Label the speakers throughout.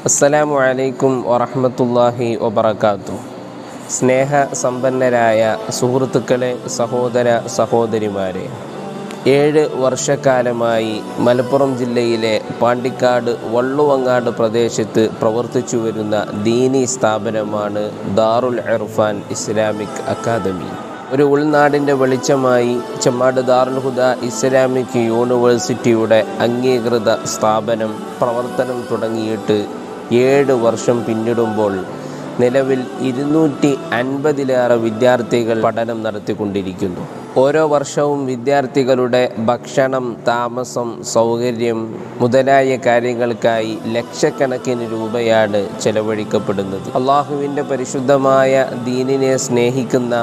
Speaker 1: അസ്സലാമു അലൈക്കും വറഹ്മത്തുള്ളാഹി വബറകാതുഹു സ്നേഹ സമ്പന്നരായ സുഹൃത്തുക്കളെ സഹോദര സഹോദരിമാരെ ഏഴ് വർഷക്കാലമായി മലപ്പുറം ജില്ലയിലെ പാണ്ടിക്കാട് വള്ളുവങ്ങാട് പ്രദേശത്ത് പ്രവർത്തിച്ചു വരുന്ന ദീനി സ്ഥാപനമാണ് ദാറുൽ ഇർഫാൻ ഇസ്ലാമിക് അക്കാദമി ഒരു ഉൾനാടിൻ്റെ വെളിച്ചമായി ചെമ്മാട് ദാറുൽ ഹുദ ഇസ്ലാമിക് യൂണിവേഴ്സിറ്റിയുടെ അംഗീകൃത സ്ഥാപനം പ്രവർത്തനം തുടങ്ങിയിട്ട് ഏഴ് വർഷം പിന്നിടുമ്പോൾ നിലവിൽ ഇരുന്നൂറ്റി അൻപതിലേറെ വിദ്യാർത്ഥികൾ പഠനം നടത്തിക്കൊണ്ടിരിക്കുന്നു ഓരോ വർഷവും വിദ്യാർത്ഥികളുടെ ഭക്ഷണം താമസം സൗകര്യം മുതലായ കാര്യങ്ങൾക്കായി ലക്ഷക്കണക്കിന് രൂപയാണ് ചെലവഴിക്കപ്പെടുന്നത് അള്ളാഹുവിൻ്റെ പരിശുദ്ധമായ ദീനിനെ സ്നേഹിക്കുന്ന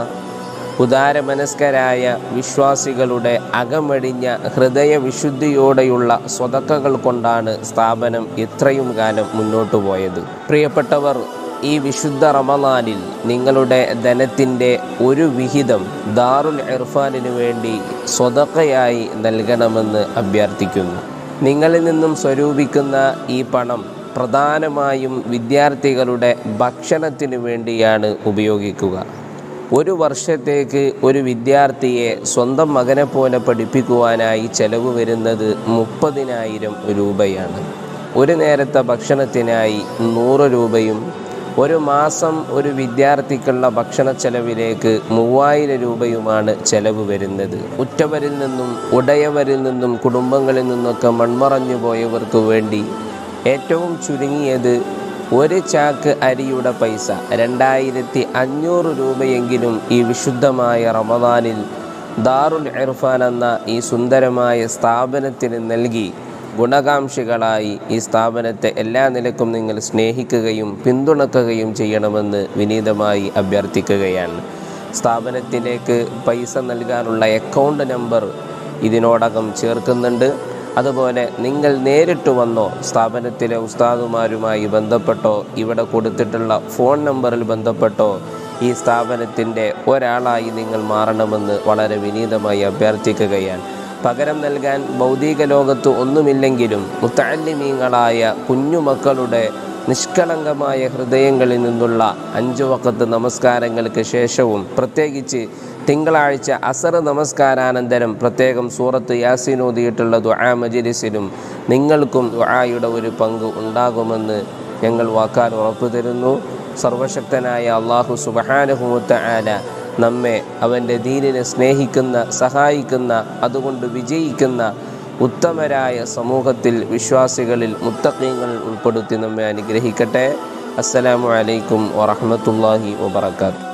Speaker 1: ഉദാരമനസ്കരായ വിശ്വാസികളുടെ അകമടിഞ്ഞ ഹൃദയവിശുദ്ധിയോടെയുള്ള സ്വതക്കകൾ കൊണ്ടാണ് സ്ഥാപനം ഇത്രയും കാലം മുന്നോട്ടു പോയത് പ്രിയപ്പെട്ടവർ ഈ വിശുദ്ധ റമദാനിൽ നിങ്ങളുടെ ധനത്തിൻ്റെ ഒരു വിഹിതം ദാറുൽ ഇർഫാനിനു വേണ്ടി സ്വതക്കയായി നൽകണമെന്ന് അഭ്യർത്ഥിക്കുന്നു നിങ്ങളിൽ നിന്നും സ്വരൂപിക്കുന്ന ഈ പണം പ്രധാനമായും വിദ്യാർത്ഥികളുടെ ഭക്ഷണത്തിനു വേണ്ടിയാണ് ഉപയോഗിക്കുക ഒരു വർഷത്തേക്ക് ഒരു വിദ്യാർത്ഥിയെ സ്വന്തം മകനെ പോലെ പഠിപ്പിക്കുവാനായി ചെലവ് വരുന്നത് മുപ്പതിനായിരം രൂപയാണ് ഒരു നേരത്തെ ഭക്ഷണത്തിനായി നൂറ് രൂപയും ഒരു മാസം ഒരു വിദ്യാർത്ഥിക്കുള്ള ഭക്ഷണ ചെലവിലേക്ക് മൂവായിരം രൂപയുമാണ് ചെലവ് വരുന്നത് ഉറ്റവരിൽ നിന്നും ഉടയവരിൽ നിന്നും കുടുംബങ്ങളിൽ നിന്നൊക്കെ മൺമറഞ്ഞു പോയവർക്ക് വേണ്ടി ഏറ്റവും ചുരുങ്ങിയത് ഒരു ചാക്ക് അരിയുടെ പൈസ രണ്ടായിരത്തി അഞ്ഞൂറ് രൂപയെങ്കിലും ഈ വിശുദ്ധമായ റമദാനിൽ ദാറുൽ ഇർഫാൻ എന്ന ഈ സുന്ദരമായ സ്ഥാപനത്തിന് നൽകി ഗുണകാംക്ഷികളായി ഈ സ്ഥാപനത്തെ എല്ലാ നിലക്കും നിങ്ങൾ സ്നേഹിക്കുകയും പിന്തുണക്കുകയും ചെയ്യണമെന്ന് വിനീതമായി അഭ്യർത്ഥിക്കുകയാണ് സ്ഥാപനത്തിലേക്ക് പൈസ നൽകാനുള്ള അക്കൗണ്ട് നമ്പർ ഇതിനോടകം ചേർക്കുന്നുണ്ട് അതുപോലെ നിങ്ങൾ നേരിട്ട് വന്നോ സ്ഥാപനത്തിലെ ഉസ്താദുമാരുമായി ബന്ധപ്പെട്ടോ ഇവിടെ കൊടുത്തിട്ടുള്ള ഫോൺ നമ്പറിൽ ബന്ധപ്പെട്ടോ ഈ സ്ഥാപനത്തിൻ്റെ ഒരാളായി നിങ്ങൾ മാറണമെന്ന് വളരെ വിനീതമായി അഭ്യർത്ഥിക്കുകയാണ് പകരം നൽകാൻ ഭൗതിക ലോകത്ത് ഒന്നുമില്ലെങ്കിലും മുത്തല്ലിമീങ്ങളായ കുഞ്ഞുമക്കളുടെ നിഷ്കളങ്കമായ ഹൃദയങ്ങളിൽ നിന്നുള്ള അഞ്ചു വക്കത്ത് നമസ്കാരങ്ങൾക്ക് ശേഷവും പ്രത്യേകിച്ച് തിങ്കളാഴ്ച അസർ നമസ്കാരാനന്തരം പ്രത്യേകം സൂറത്ത് യാസിനോദിയിട്ടുള്ള ദുആ മജിലിസിലും നിങ്ങൾക്കും ദുആയുടെ ഒരു പങ്ക് ഉണ്ടാകുമെന്ന് ഞങ്ങൾ വാക്കാൽ ഉറപ്പു തരുന്നു സർവശക്തനായ അള്ളാഹു സുബഹാനഹുമുത്ത ആല നമ്മെ അവൻ്റെ ദീനിനെ സ്നേഹിക്കുന്ന സഹായിക്കുന്ന അതുകൊണ്ട് വിജയിക്കുന്ന ഉത്തമരായ സമൂഹത്തിൽ വിശ്വാസികളിൽ മുത്തക്കീങ്ങളിൽ ഉൾപ്പെടുത്തി നമ്മെ അനുഗ്രഹിക്കട്ടെ അസ്സലാമു അലൈക്കും വറഹ്മത്തുള്ളാഹി വബറകാതുഹു